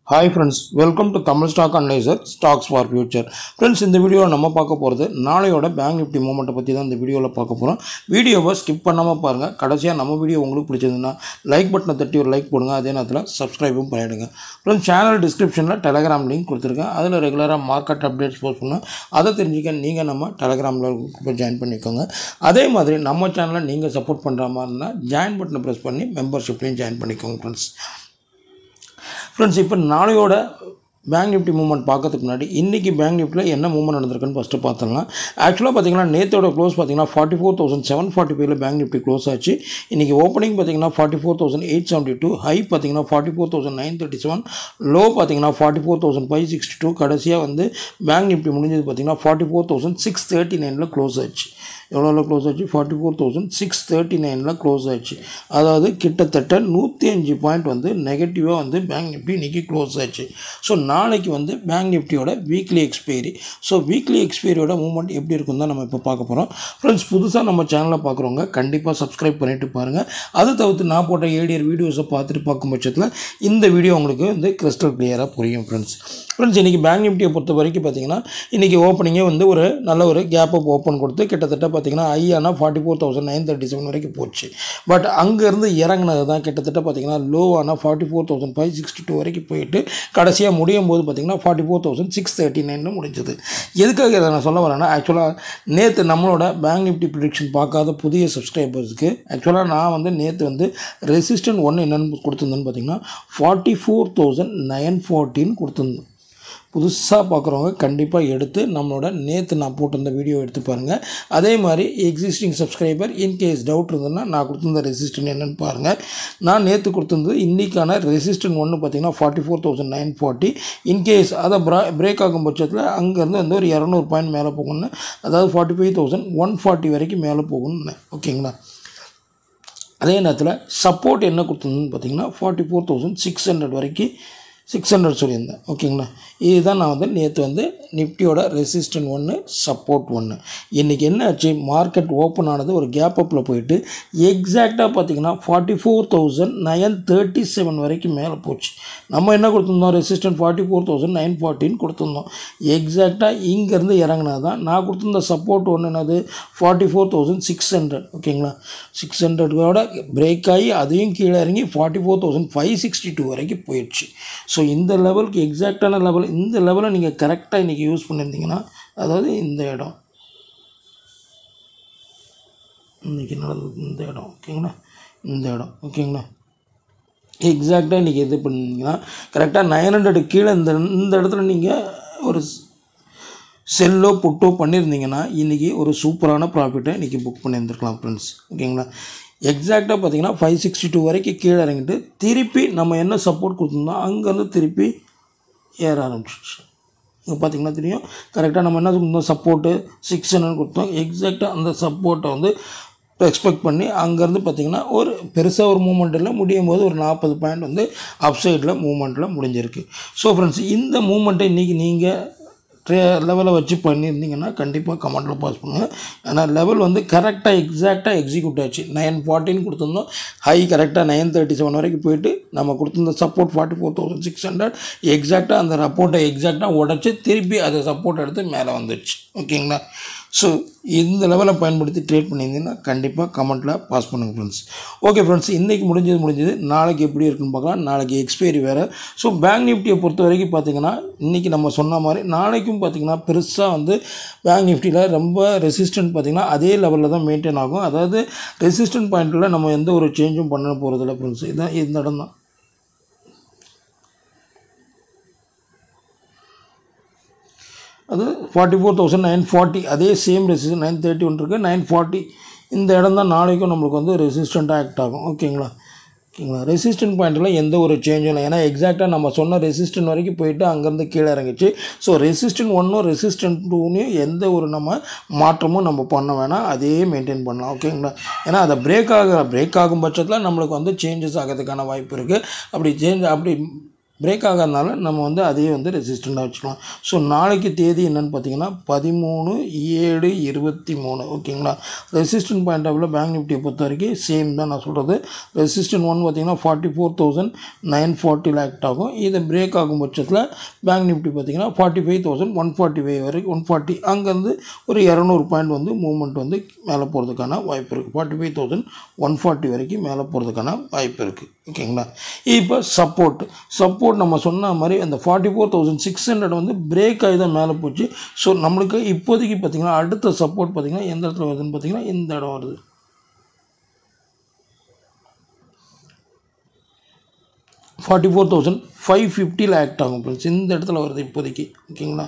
hi friends welcome to Tamil stock analyser stocks for future friends இந்த வீடியோவில் நம்ம பார்க்க போகிறது நாளையோட பேங்க் நிஃப்டி மூமெண்ட்டை பற்றி தான் இந்த வீடியோவில் பார்க்க போகிறோம் வீடியோவை ஸ்கிப் பண்ணாமல் பாருங்கள் கடைசியாக நம்ம வீடியோ உங்களுக்கு பிடிச்சதுன்னா லைக் பட்டனை தட்டி ஒரு லைக் போடுங்க அதே நேரத்தில் சப்ஸ்கிரைபும் பண்ணிவிடுங்க ஃப்ரெண்ட்ஸ் சேனல் டிஸ்கிரிப்ஷனில் டெலகிராம் லிங்க் கொடுத்துருக்கேன் அதில் ரெகுலராக மார்க்கெட் அப்டேட்ஸ் போஸ்ட் பண்ணுவேன் அதை தெரிஞ்சுக்க நீங்கள் நம்ம டெலகிராமில் போய் ஜாயின் பண்ணிக்கோங்க அதே மாதிரி நம்ம சேனலை நீங்கள் சப்போர்ட் பண்ணுற மாதிரி இருந்தால் ஜாயின் பட்டனை ப்ரெஸ் பண்ணி மெம்பர்ஷிப்லையும் ஜாயின் பண்ணிக்கோங்க ஃப்ரெண்ட்ஸ் ஃப்ரெண்ட்ஸ் இப்போ நாளையோட பேங்க் நிஃப்டி மூவ்மெண்ட் பார்க்கறதுக்கு முன்னாடி இன்றைக்கி பேங்க் நிஃப்டியில் என்ன மூவ்மெண்ட் நடந்திருக்குன்னு ஃபஸ்ட்டு பார்த்துடலாம் ஆக்சுவலாக பார்த்தீங்கன்னா நேத்தோட க்ளோஸ் பார்த்தீங்கன்னா forty four thousand seven forty ஃபைவ்ல பேங்க் நிஃப்டி க்ளோஸ் ஆச்சு இன்றைக்கி ஓப்பனிங் பார்த்தீங்கன்னா forty four thousand eight seventy two high பார்த்தீங்கன்னா forty four thousand nine thirty seven low பார்த்தீங்கன்னா forty four thousand five sixty two கடைசியாக வந்து பேங்க் நிஃப்டி முடிஞ்சது பார்த்தீங்கன்னா forty four thousand six thirty நைனில் க்ளோஸ் ஆச்சு எவ்வளோ க்ளோஸ் ஆச்சு forty four thousand six thirty நைனில் க்ளோஸ் ஆச்சு அதாவது கிட்டத்தட்ட நூற்றி அஞ்சு பாயிண்ட் வந்து நெகட்டிவாக வந்து பேங்க் நிஃப்டி இன்றைக்கி க்ளோஸ் ஆச்சு ஸோ நாளைக்கு வந்து பேங்க் நிஃப்டியோட வீக்லி எக்ஸ்பைரி ஸோ வீக்லி எக்ஸ்பைரியோட மூவ்மெண்ட் எப்படி இருக்கும் தான் நம்ம இப்போ பார்க்க போகிறோம் ஃப்ரெண்ட்ஸ் புதுசாக நம்ம சேனலை பார்க்குறவங்க கண்டிப்பாக சப்ஸ்கிரைப் பண்ணிட்டு பாருங்கள் அதை தவிர்த்து நான் போட்ட ஏடியர் வீடியோஸை பார்த்துட்டு பார்க்கும் பட்சத்தில் இந்த வீடியோ உங்களுக்கு வந்து கிறிஸ்டல் கிளியராக புரியும் ஃப்ரெண்ட்ஸ் ஃப்ரெண்ட்ஸ் இன்றைக்கி பேங்க் நிஃப்டியை பொறுத்த வரைக்கும் பார்த்தீங்கன்னா இன்றைக்கி ஓப்பனிங்கே வந்து ஒரு நல்ல ஒரு கேப் அப் ஓப்பன் கொடுத்து கிட்டத்தட்ட பார்த்தீங்கன்னா ஐயானா forty four thousand nine thirty seven வரைக்கும் போச்சு பட் அங்கேருந்து இறங்குனது தான் கிட்டத்தட்ட பார்த்தீங்கன்னா லோவான forty four thousand five sixty two வரைக்கும் போயிட்டு கடைசியாக முடியும் போது பார்த்தீங்கன்னா forty four thousand six thirty நைனில் முடிஞ்சது எதுக்காக இதை நான் சொல்ல வரேன்னா ஆக்சுவலாக நேற்று நம்மளோட பேங்க் நிஃப்டி ப்ரிடிக்ஷன் பார்க்காத புதிய சப்ஸ்கிரைபர்ஸ்க்கு ஆக்சுவலாக நான் வந்து நேற்று வந்து ரெசிஸ்டன்ட் ஒன்று என்னென்னு கொடுத்துருந்தேன்னு பார்த்தீங்கன்னா ஃபார்ட்டி ஃபோர் தௌசண்ட் நைன் ஃபார்ட்டின்னு கொடுத்துருந்தேன் புதுசாக பார்க்குறவங்க கண்டிப்பாக எடுத்து நம்மளோட நேற்று நான் போட்டிருந்த வீடியோ எடுத்து பாருங்கள் அதே மாதிரி எக்ஸிஸ்டிங் சப்ஸ்கிரைபர் இன்கேஸ் டவுட் இருந்ததுன்னா நான் கொடுத்துருந்த ரெசிஸ்டன் என்னென்னு பாருங்கள் நான் நேற்று கொடுத்துருந்தது இன்றைக்கான ரெசிஸ்டன் ஒன்று பார்த்தீங்கன்னா forty four thousand nine forty in case அதை ப்ரா பிரேக் ஆகும் பட்சத்தில் அங்கேருந்து வந்து ஒரு இரநூறு பாயிண்ட் மேலே போகணுன்னு அதாவது forty five thousand one forty வரைக்கும் மேலே போகணுன்னு ஓகேங்களா அதே நேரத்தில் சப்போர்ட் என்ன கொடுத்துருந்ததுன்னு பார்த்தீங்கன்னா forty four thousand six hundred வரைக்கும் சிக்ஸ் ஹண்ட்ரட் சொல்லியிருந்தேன் ஓகேங்களா இதுதான் நான் வந்து நேற்று வந்து நிஃப்டியோட ரெசிஸ்டன் ஒன்று சப்போர்ட் ஒன்று இன்றைக்கி என்ன ஆச்சு மார்க்கெட் ஓப்பன் ஆனது ஒரு கேப் அப்பில் போயிட்டு எக்ஸாக்டாக பார்த்தீங்கன்னா forty four thousand nine thirty seven வரைக்கும் மேலே போச்சு நம்ம என்ன கொடுத்துருந்தோம் resistance forty four thousand nine ஃபார்ட்டின்னு கொடுத்துருந்தோம் எக்ஸாக்டாக இங்கேருந்து இறங்கினது தான் நான் கொடுத்துருந்த சப்போர்ட் ஒன்று என்னது forty four thousand six hundred ஓகேங்களா சிக்ஸ் ஹண்ட்ரடோட பிரேக் ஆகி அதையும் கீழே இறங்கி forty four thousand five sixty two வரைக்கும் போயிடுச்சு ஸோ இந்த லெவலுக்கு எக்ஸாக்டான லெவல் இந்த லெவலை நீங்கள் கரெக்டாக இன்றைக்கி யூஸ் பண்ணியிருந்தீங்கன்னா அதாவது இந்த இடம் இன்றைக்கி நடந்தது இந்த இடம் ஓகேங்களா இந்த இடம் ஓகேங்களா எக்ஸாக்டாக இன்றைக்கி இது பண்ணிங்கன்னா கரெக்டாக நைன் ஹண்ட்ரடு கீழே இந்த இந்த இடத்துல நீங்கள் ஒரு செல்லோ புட்டோ பண்ணியிருந்தீங்கன்னா இன்றைக்கி ஒரு சூப்பரான ப்ராஃபிட்டை இன்றைக்கி புக் பண்ணியிருந்துருக்கலாம் ஃப்ரெண்ட்ஸ் ஓகேங்களா எக்ஸாக்டாக பார்த்தீங்கன்னா ஃபைவ் சிக்ஸ்டி டூ வரைக்கும் கீழே இறங்கிட்டு திருப்பி நம்ம என்ன சப்போர்ட் கொடுத்துருந்தோம் அங்கேருந்து திருப்பி ஏற ஆரம்பிச்சிச்சு இங்கே பார்த்தீங்கன்னா தெரியும் கரெக்டாக நம்ம என்ன கொடுத்தோம் சப்போர்ட்டு சிக்ஸ் ஹண்ட்ரட் கொடுத்தோம் எக்ஸாக்டாக அந்த சப்போர்ட்டை வந்து எக்ஸ்பெக்ட் பண்ணி அங்கேருந்து பார்த்திங்கன்னா ஒரு பெருசாக ஒரு மூமெண்ட்டில் முடியும் போது ஒரு நாற்பது பாயிண்ட் வந்து அப் சைடில் மூமெண்ட்டில் முடிஞ்சிருக்கு ஸோ ஃப்ரெண்ட்ஸ் இந்த மூமெண்ட்டை இன்றைக்கி நீங்கள் ட்ரே லெவலை வச்சு பண்ணியிருந்தீங்கன்னா கண்டிப்பாக கமெண்ட்டில் பாஸ் பண்ணுங்கள் ஏன்னா லெவல் வந்து கரெக்டாக எக்ஸாக்டாக எக்ஸிக்யூட் ஆச்சு நைன் ஃபார்ட்டின்னு கொடுத்துருந்தோம் ஹை கரெக்டாக நைன் தேர்ட்டி செவன் வரைக்கும் போயிட்டு நம்ம கொடுத்துருந்த support forty four thousand six hundred எக்ஸாக்டாக அந்த சப்போர்ட்டை எக்ஸாக்டாக உடச்சி திருப்பி அதை சப்போர்ட் எடுத்து மேலே வந்துடுச்சு ஓகேங்களா ஸோ இந்த லெவலை பயன்படுத்தி ட்ரேட் பண்ணியிருந்தீங்கன்னா கண்டிப்பாக கமெண்ட்டில் பாஸ் பண்ணுங்கள் ஃப்ரெண்ட்ஸ் ஓகே ஃப்ரெண்ட்ஸ் இன்றைக்கி முடிஞ்சது முடிஞ்சது நாளைக்கு எப்படி இருக்குன்னு பார்க்கலாம் நாளைக்கு எக்ஸ்பைரி வேறு ஸோ பேங்க் நிஃப்டியை பொறுத்த வரைக்கும் பார்த்திங்கன்னா இன்றைக்கி நம்ம சொன்ன மாதிரி நாளைக்கும் பார்த்திங்கன்னா பெருசாக வந்து பேங்க் நிஃப்டியில் ரொம்ப ரெசிஸ்டன்ட் பார்த்திங்கன்னா அதே லெவலில் தான் மெயின்டைன் ஆகும் அதாவது ரெசிஸ்டன்ட் பாயிண்ட்டில் நம்ம எந்த ஒரு சேஞ்சும் பண்ண போகிறதில்ல ஃப்ரெண்ட்ஸ் இதான் இந்த இடம் தான் அது forty four thousand nine forty அதே same resistance nine thirty one இருக்குது நைன் ஃபார்ட்டி இந்த இடம் தான் நாளைக்கும் நம்மளுக்கு வந்து ரெசிஸ்டண்ட்டாக ஆக்ட் ஆகும் ஓகேங்களா ஓகேங்களா ரெசிஸ்டன்ட் பாயிண்ட்டில் எந்த ஒரு சேஞ்சும் இல்லை ஏன்னா எக்ஸாக்டாக நம்ம சொன்ன ரெசிஸ்டன்ட் வரைக்கும் போயிட்டு அங்கேருந்து கீழே இறங்கிச்சு ஸோ ரெசிஸ்டன்ட் ஒன்றும் ரெசிஸ்டன்ட் டூனையும் எந்த ஒரு நம்ம மாற்றமும் நம்ம பண்ண வேணாம் அதே மெயின்டைன் பண்ணலாம் ஓகேங்களா ஏன்னா அதை பிரேக் ஆகிற பிரேக் ஆகும் பட்சத்தில் நம்மளுக்கு வந்து சேஞ்சஸ் ஆகிறதுக்கான வாய்ப்பு இருக்குது அப்படி சேஞ்ச் அப்படி பிரேக் ஆகாதனால நம்ம வந்து அதையே வந்து ரெசிஸ்டண்ட்டாக வச்சுக்கலாம் ஸோ நாளைக்கு தேதி என்னன்னு பார்த்தீங்கன்னா பதிமூணு ஏழு இருபத்தி மூணு ஓகேங்களா ரெசிஸ்டன்ட் பாயிண்ட் ஆஃப் பேங்க் நிஃப்டியை பொறுத்த வரைக்கும் சேம் தான் நான் சொல்கிறது ரெசிஸ்டன்ட் ஒன் பார்த்தீங்கன்னா forty four thousand nine forty லேக்ட் ஆகும் இது பிரேக் ஆகும் பட்சத்தில் பேங்க் நிஃப்டி பார்த்தீங்கன்னா forty five thousand one forty five வரைக்கும் ஒன் ஃபார்ட்டி அங்கேருந்து ஒரு இரநூறு பாயிண்ட் வந்து மூவ்மெண்ட் வந்து மேலே போகிறதுக்கான வாய்ப்பு இருக்குது forty five thousand one forty வரைக்கும் மேலே போகிறதுக்கான வாய்ப்பு இருக்குது ஓகேங்களா இப்போ சப்போர்ட் சப்போர்ட் நம்ம சொன்ன மாதிரி அந்த forty four thousand six hundred வந்து பிரேக் ஆகி தான் மேலே போச்சு ஸோ நம்மளுக்கு இப்போதைக்கு பார்த்திங்கன்னா அடுத்த சப்போர்ட் பார்த்திங்கன்னா எந்த இடத்துல வருதுன்னு பார்த்திங்கன்னா இந்த இடம் வருது ஃபார்ட்டி ஃபோர் தௌசண்ட் ஃபைவ் ஃபிஃப்டியில் ஆக்ட் ஆகும் ஃப்ரெண்ட்ஸ் இந்த இடத்துல வருது இப்போதைக்கு ஓகேங்களா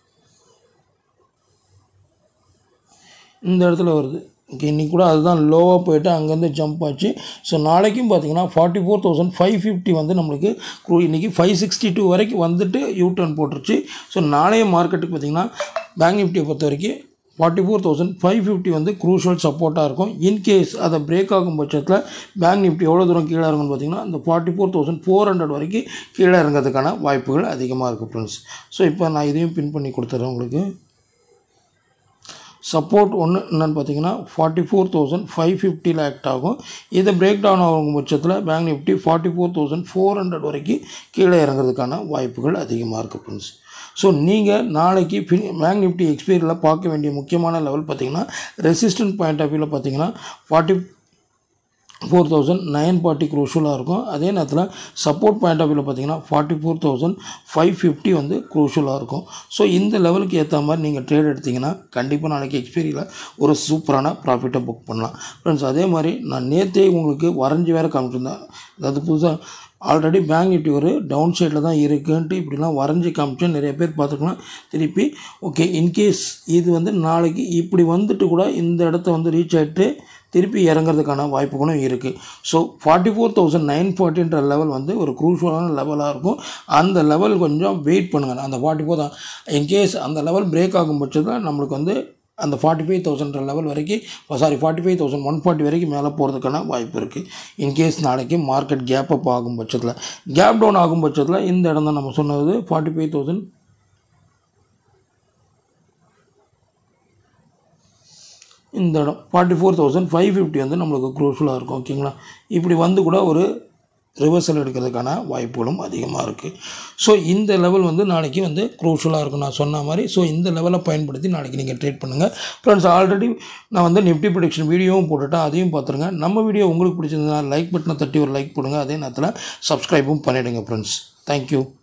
இந்த இடத்துல வருது ஓகே இன்றைக்கி கூட அதுதான் லோவாக போயிட்டு அங்கேருந்து ஜம்ப் ஆச்சு ஸோ நாளைக்கும் பார்த்தீங்கன்னா forty four thousand five fifty வந்து நம்மளுக்கு க்ரூ இன்றைக்கி ஃபைவ் சிக்ஸ்டி டூ வரைக்கும் வந்துட்டு யூ டர்ன் போட்டுருச்சு ஸோ நாளைய மார்க்கெட்டுக்கு பார்த்தீங்கன்னா பேங்க் நிஃப்டியை பொறுத்த வரைக்கும் forty four thousand five fifty வந்து க்ரூஷியல் சப்போர்ட்டாக இருக்கும் இன்கேஸ் அதை பிரேக் ஆகும் பட்சத்தில் பேங்க் நிஃப்டி எவ்வளோ தூரம் கீழே இறங்குன்னு பார்த்தீங்கன்னா அந்த forty four thousand four hundred வரைக்கும் கீழே இறங்கிறதுக்கான வாய்ப்புகள் அதிகமாக இருக்குது ஃப்ரெண்ட்ஸ் ஸோ இப்போ நான் இதையும் பின் பண்ணி கொடுத்துட்றேன் உங்களுக்கு சப்போர்ட் ஒன்று என்னென்னு பார்த்தீங்கன்னா ஃபார்ட்டி ஃபோர் தௌசண்ட் ஃபைவ் ஃபிஃப்டியில் ஆக்ட் ஆகும் இது பிரேக் டவுன் ஆகும் பட்சத்தில் bank Nifty forty four thousand four hundred வரைக்கும் கீழே இறங்குறதுக்கான வாய்ப்புகள் அதிகமாக இருக்குது ஃப்ரெண்ட்ஸ் ஸோ நீங்கள் நாளைக்கு ஃபின் பேங்க் நிஃப்டி எக்ஸ்பீரியில் பார்க்க வேண்டிய முக்கியமான லெவல் பார்த்தீங்கன்னா ரெசிஸ்டன்ட் பாயிண்ட் ஆஃப் வியூவில் பார்த்தீங்கன்னா forty four thousand nine forty க்ரூஷலாக இருக்கும் அதே நேரத்தில் சப்போர்ட் பாயிண்ட் ஆஃப் வியூவில் பார்த்தீங்கன்னா forty four thousand five fifty வந்து க்ரூஷலாக இருக்கும் ஸோ இந்த லெவலுக்கு ஏற்ற மாதிரி நீங்கள் ட்ரேட் எடுத்திங்கன்னா கண்டிப்பாக நாளைக்கு எக்ஸ்பீரியில் ஒரு சூப்பரான ப்ராஃபிட்டை புக் பண்ணலாம் ஃப்ரெண்ட்ஸ் அதே மாதிரி நான் நேற்றே உங்களுக்கு வரைஞ்சி வேறு காமிச்சிருந்தேன் அதாவது புதுசாக ஆல்ரெடி பேங்க் நிஃப்டி ஒரு டவுன் சைடில் தான் இருக்குன்ட்டு இப்படிலாம் வரைஞ்சி காமிச்சேன் நிறைய பேர் பார்த்துக்கலாம் திருப்பி ஓகே இன்கேஸ் இது வந்து நாளைக்கு இப்படி வந்துட்டு கூட இந்த இடத்த வந்து ரீச் ஆகிட்டு திருப்பி இறங்குறதுக்கான வாய்ப்புகளும் இருக்குது so forty four thousand nine ஃபார்ட்டின்ற லெவல் வந்து ஒரு க்ரூஷியலான லெவலாக இருக்கும் அந்த லெவல் கொஞ்சம் வெயிட் பண்ணுங்கள் அந்த ஃபார்ட்டி ஃபோர் தான் இன்கேஸ் அந்த லெவல் பிரேக் ஆகும் பட்சத்தில் நம்மளுக்கு வந்து அந்த ஃபார்ட்டி ஃபைவ் தௌசண்ட் லெவல் வரைக்கும் sorry forty five thousand one forty வரைக்கும் மேலே போகிறதுக்கான வாய்ப்பு இருக்குது இன்கேஸ் நாளைக்கு மார்க்கெட் கேப் அப் ஆகும் பட்சத்தில் கேப் டவுன் ஆகும் பட்சத்தில் இந்த இடம் தான் நம்ம சொன்னது ஃபார்ட்டி ஃபைவ் தௌசண்ட் இந்த இடம் forty four thousand five fifty வந்து நம்மளுக்கு க்ரூஷலாக இருக்கும் ஓகேங்களா இப்படி வந்து கூட ஒரு ரிவர்சல் எடுக்கிறதுக்கான வாய்ப்புகளும் அதிகமாக இருக்குது ஸோ இந்த லெவல் வந்து நாளைக்கு வந்து க்ரூஷலாக இருக்கும் நான் சொன்ன மாதிரி ஸோ இந்த லெவலை பயன்படுத்தி நாளைக்கு நீங்கள் ட்ரேட் பண்ணுங்கள் ஃப்ரெண்ட்ஸ் ஆல்ரெடி நான் வந்து நிஃப்டி ப்ரொடிக்ஷன் வீடியோவும் போட்டுட்டேன் அதையும் பார்த்துருங்க நம்ம வீடியோ உங்களுக்கு பிடிச்சிருந்ததுன்னா லைக் பட்டனை தட்டி ஒரு லைக் போடுங்க அதே நேரத்தில் சப்ஸ்கிரைபும் பண்ணிவிடுங்க ஃப்ரெண்ட்ஸ் தேங்க்யூ